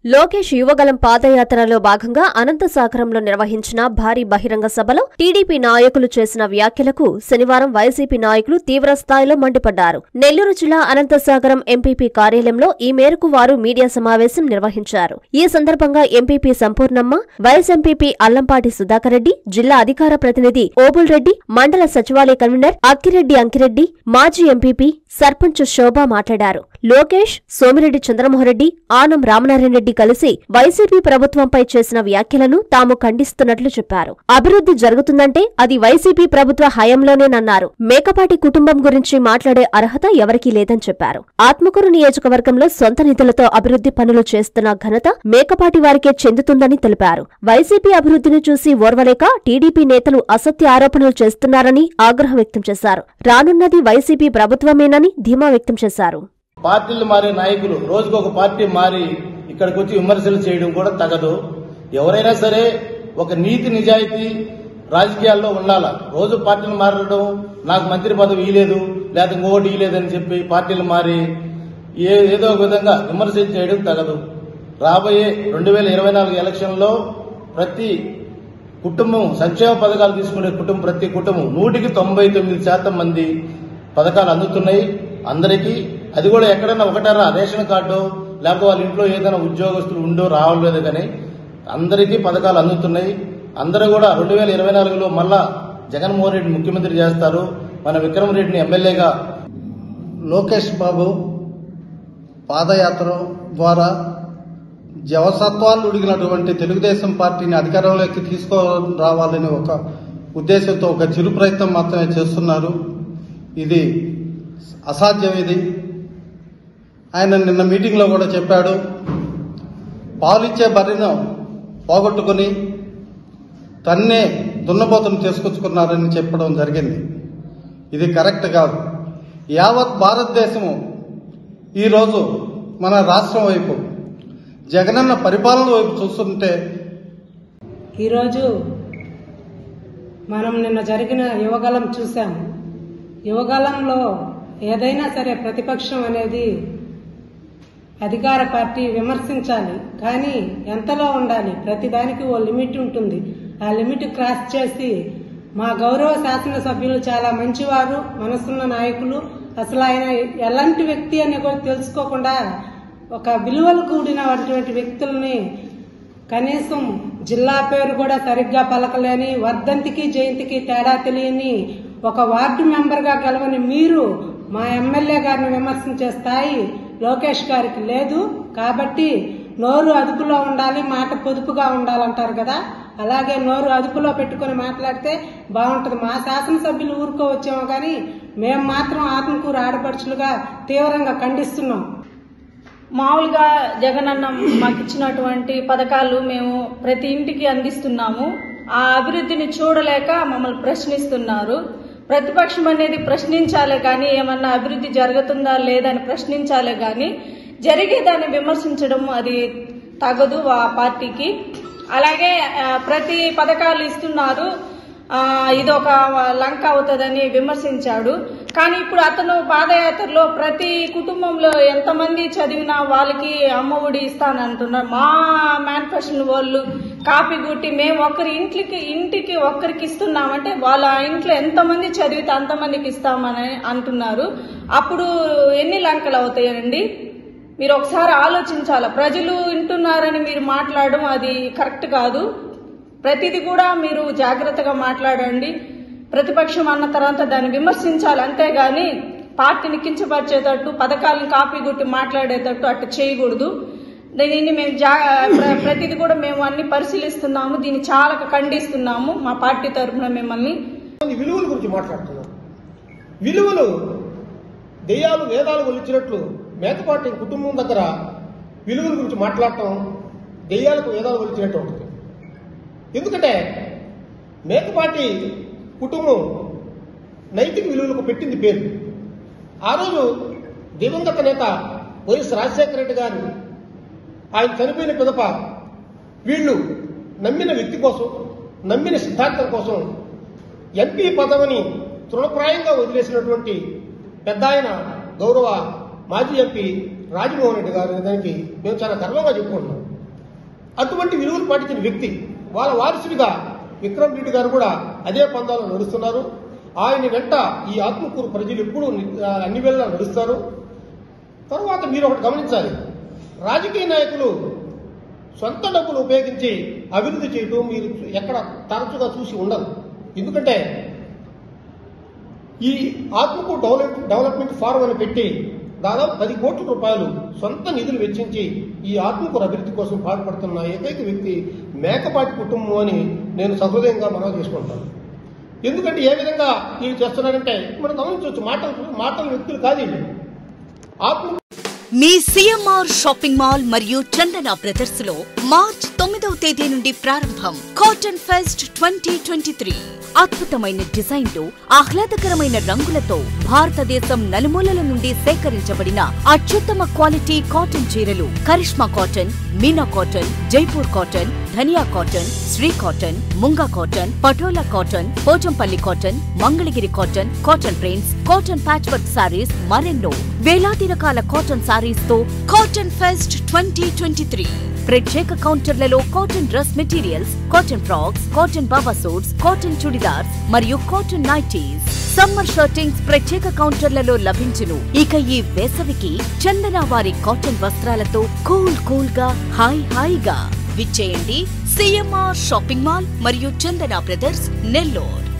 లోకేష్ యువగలం పాదయాత్రలో భాగంగా అనంతసాగరంలో నిర్వహించిన భారీ బహిరంగ సభలో టీడీపీ నాయకులు చేసిన వ్యాఖ్యలకు శనివారం వైసీపీ నాయకులు తీవ్రస్థాయిలో మండిపడ్డారు నెల్లూరు జిల్లా అనంతసాగరం ఎంపీపీ కార్యాలయంలో ఈ మేరకు వారు మీడియా సమావేశం నిర్వహించారు ఈ సందర్భంగా MPP Sampurnamma vice MPP Allampati Sudhakar Reddy జిల్లా అధికార ప్రతినిధి ఓబుల్ రెడ్డి మండల సచివాలయ కన్వీనర్ అక్కిరెడ్డి అంకిరెడ్డి మాజీ ఎంపీపీ సర్పంచ్ శోభ మాట్లాడారు లోకేష్ సోమిరెడ్డి చంద్రమోహన్రెడ్డి ఆనం రామనారాయణ రెడ్డి కలిసి వైసీపీ ప్రభుత్వంపై చేసిన వ్యాఖ్యలను తాము ఖండిస్తున్నట్లు చెప్పారు అభివృద్ధి జరుగుతుందంటే అది వైసీపీ ప్రభుత్వ హయాంలోనేనన్నారు మేకపాటి కుటుంబం గురించి మాట్లాడే అర్హత ఎవరికీ లేదని చెప్పారు ఆత్మకూరు నియోజకవర్గంలో సొంత నిధులతో అభివృద్ధి పనులు చేస్తున్న ఘనత మేకపాటి వారికే చెందుతుందని తెలిపారు వైసీపీ అభివృద్ధిని చూసి ఓర్వలేక టీడీపీ నేతలు అసత్య ఆరోపణలు చేస్తున్నారని ఆగ్రహం వ్యక్తం చేశారు రానున్నది వైసీపీ ప్రభుత్వమేనని ధీమా వ్యక్తం చేశారు పార్టీలు మారే నాయకులు రోజుకు ఒక పార్టీ మారి ఇక్కడికి వచ్చి విమర్శలు చేయడం కూడా తగదు ఎవరైనా సరే ఒక నీతి నిజాయితీ రాజకీయాల్లో ఉండాల రోజు పార్టీలు మారడం నాకు మంత్రి పదవి ఇయ్యలేదు లేదా ఇంకోటి ఇయ్యలేదని చెప్పి పార్టీలు మారి ఏ ఏదో ఒక విధంగా విమర్శలు చేయడం తగదు రాబోయే రెండు వేల ఇరవై నాలుగు ఎలక్షన్లో ప్రతి కుటుంబం సంక్షేమ పథకాలు తీసుకునే కుటుంబం ప్రతి కుటుంబం నూటికి తొంభై తొమ్మిది శాతం మంది పథకాలు అందుతున్నాయి అందరికీ అది కూడా ఎక్కడైనా ఒకటారా రేషన్ కార్డు లేకపోతే వాళ్ళ ఇంట్లో ఏదైనా ఉద్యోగస్తులు ఉండో రావట్లేదు కానీ అందరికీ పథకాలు అందుతున్నాయి అందరూ కూడా రెండు వేల ఇరవై నాలుగులో మళ్ళా జగన్మోహన్ రెడ్డి ముఖ్యమంత్రి చేస్తారు మన విక్రమ్ రెడ్డిని ఎమ్మెల్యేగా లోకేష్ బాబు పాదయాత్ర ద్వారా జవసత్వాలు ఉడిగినటువంటి తెలుగుదేశం పార్టీని అధికారంలోకి తీసుకురావాలని ఒక ఉద్దేశంతో ఒక చిరు ప్రయత్నం మాత్రమే చేస్తున్నారు ఇది అసాధ్యం ఇది ఆయన నిన్న మీటింగ్లో కూడా చెప్పాడు పాలిచ్చే బర్రెను పోగొట్టుకుని తన్నే దున్నపోతును తీసుకొచ్చుకున్నారని చెప్పడం జరిగింది ఇది కరెక్ట్ కాదు యావత్ భారతదేశము ఈరోజు మన రాష్ట్రం వైపు జగనన్న పరిపాలన వైపు చూస్తుంటే ఈరోజు మనం నిన్న జరిగిన యువగలం చూసాము యువగలంలో ఏదైనా సరే ప్రతిపక్షం అనేది అధికార పార్టీ విమర్శించాలి కానీ ఎంతలో ఉండాలి ప్రతిదానికి ఓ లిమిట్ ఉంటుంది ఆ లిమిట్ క్రాస్ చేసి మా గౌరవ శాసనసభ్యులు చాలా మంచివారు మనసున్న నాయకులు అసలు ఆయన ఎలాంటి వ్యక్తి అని కూడా తెలుసుకోకుండా ఒక విలువలు కూడినటువంటి వ్యక్తుల్ని కనీసం జిల్లా పేరు కూడా సరిగ్గా పలకలేని వర్ధంతికి జయంతికి తేడా తెలియని ఒక వార్డు మెంబర్గా గెలవని మీరు మా ఎమ్మెల్యే గారిని విమర్శించే స్థాయి లోకేష్ గారికి లేదు కాబట్టి నోరు అదుపులో ఉండాలి మాట పొదుపుగా ఉండాలంటారు కదా అలాగే నోరు అదుపులో పెట్టుకుని మాట్లాడితే బాగుంటుంది మా శాసనసభ్యులు ఊరుకో వచ్చాము కానీ మేము మాత్రం ఆత్మకూరు ఆడపడుచులుగా తీవ్రంగా ఖండిస్తున్నాం మామూలుగా జగనన్న మాకు ఇచ్చినటువంటి పథకాలు మేము ప్రతి ఇంటికి అందిస్తున్నాము ఆ అభివృద్ధిని చూడలేక మమ్మల్ని ప్రశ్నిస్తున్నారు ప్రతిపక్షం అనేది ప్రశ్నించాలే కానీ ఏమన్నా అభివృద్ధి జరుగుతుందా లేదని ప్రశ్నించాలే కానీ జరిగేదాన్ని విమర్శించడం అది తగదు ఆ పార్టీకి అలాగే ఆ, ప్రతి పథకాలు ఇస్తున్నారు ఆ, ఇది ఒక లంక అవుతుందని విమర్శించాడు కానీ ఇప్పుడు అతను పాదయాత్రలో ప్రతి కుటుంబంలో ఎంతమంది చదివినా వాళ్ళకి అమ్మఒడి ఇస్తానంటున్నారు మా మేనిఫెస్టో వాళ్ళు కాపీ గుట్టి మేము ఒకరి ఇంటికి ఇంటికి ఒక్కరికి ఇస్తున్నామంటే వాళ్ళ ఇంట్లో ఎంతమంది చదివితే అంతమందికి ఇస్తామని అంటున్నారు అప్పుడు ఎన్ని లంకలు అవుతాయండి మీరు ఒకసారి ఆలోచించాలి ప్రజలు వింటున్నారని మీరు మాట్లాడడం అది కరెక్ట్ కాదు ప్రతిది కూడా మీరు జాగ్రత్తగా మాట్లాడండి ప్రతిపక్షం అన్న తర్వాత దాన్ని విమర్శించాలి అంతేగాని పార్టీని కించపరిచేటట్టు పథకాలను కాపీ కొట్టి మాట్లాడేటట్టు అట్టు చేయకూడదు దీనిని మేము జా ప్ర- ప్రతిది కూడా మేము అన్ని పరిశీలిస్తున్నాము దీన్ని చాలా ఖండిస్తున్నాము మా పార్టీ తరఫున మిమ్మల్ని ఈ విలువల గురించి మాట్లాడుతున్నాం విలువలు దెయ్యాలు వేదాలు ఒలిచినట్లు మేకపాటి కుటుంబం దగ్గర విలువల గురించి మాట్లాడటం దెయ్యాలకు వేదాలు ఒలిచినట్టు ఉంటుంది ఎందుకంటే మేకపాటి కుటుంబం నైతిక విలువలకు పెట్టింది పేరు ఆ రోజు దివంగత నేత వైఎస్ రాజశేఖర రెడ్డి గారు ఆయన చనిపోయిన పిదప వీళ్ళు నమ్మిన వ్యక్తి కోసం నమ్మిన సిద్ధాంతం కోసం ఎంపీ పదవిని తృణప్రాయంగా వదిలేసినటువంటి పెద్ద ఆయన గౌరవ మాజీ ఎంపీ రాజమోహన్ రెడ్డి గారు దానికి మేము చాలా గర్వంగా చెప్పుకుంటున్నాం అటువంటి విలువలు పాటించిన వ్యక్తి వాళ్ళ వారసుడిగా విక్రమ్ రెడ్డి గారు కూడా అదే పందాలు నడుస్తున్నారు ఆయన వెంట ఈ ఆత్మకూరు ప్రజలు ఎప్పుడూ ని- ఆ, అన్ని వేళలా నడుస్తారు తర్వాత మీరు ఒకటి గమనించాలి రాజకీయ నాయకులు సొంత డబ్బులు ఉపయోగించి అభివృద్ధి చేయడం మీరు ఎక్కడ తరచుగా చూసి ఉండరు ఎందుకంటే ఈ ఆత్మకు డెవలప్ డెవలప్మెంట్ ఫారం అని పెట్టి దాదాపు పది కోట్ల రూపాయలు సొంత నిధులు వెచ్చించి ఈ ఆత్మకూరు అభివృద్ధి కోసం పాటుపడుతున్న ఏకైక వ్యక్తి మేకపాటి కుటుంబం అని నేను సహృదయంగా మనవి చేసుకుంటాను ఎందుకంటే ఏ విధంగా వీళ్ళు చేస్తున్నారంటే మనం గమనించవచ్చు మాటలు మాటల వ్యక్తులు కాదు వీళ్ళు ఆత్మ మీ సిఎంఆర్ షాపింగ్ మాల్ మరియు చందన బ్రదర్స్ లో మార్చ్ తొమ్మిదవ తేదీ నుండి ప్రారంభం cotton fest twenty twenty three అద్భుతమైన డిజైన్లు ఆహ్లాదకరమైన రంగులతో భారతదేశం నలుమూలల నుండి సేకరించబడిన అత్యుత్తమ క్వాలిటీ కాటన్ చీరలు Karishma cotton Meena cotton Jaipur cotton Dhaniya cotton Shri cotton Munga cotton Patola cotton Pochampally cotton Mangalagiri cotton cotton prints cotton patch work saris మరెన్నో వేలాది రకాల కాటన్ సారీస్ తో cotton fest twenty twenty three ప్రత్యేక కౌంటర్లలో cotton dress materials cotton frocks cotton baba suits cotton churidars మరియు కాటన్ నైటీస్ సమ్మర్ షర్టింగ్స్ ప్రత్యేక కౌంటర్లలో లభించును ఇక ఈ వేసవికి చందన వారి కాటన్ వస్త్రాలతో కూల్ కూల్ గా హాయ్ హాయిగా విచ్చేయండి సిఎంఆర్ షాపింగ్ మాల్ మరియు చందన బ్రదర్స్ నెల్లూరు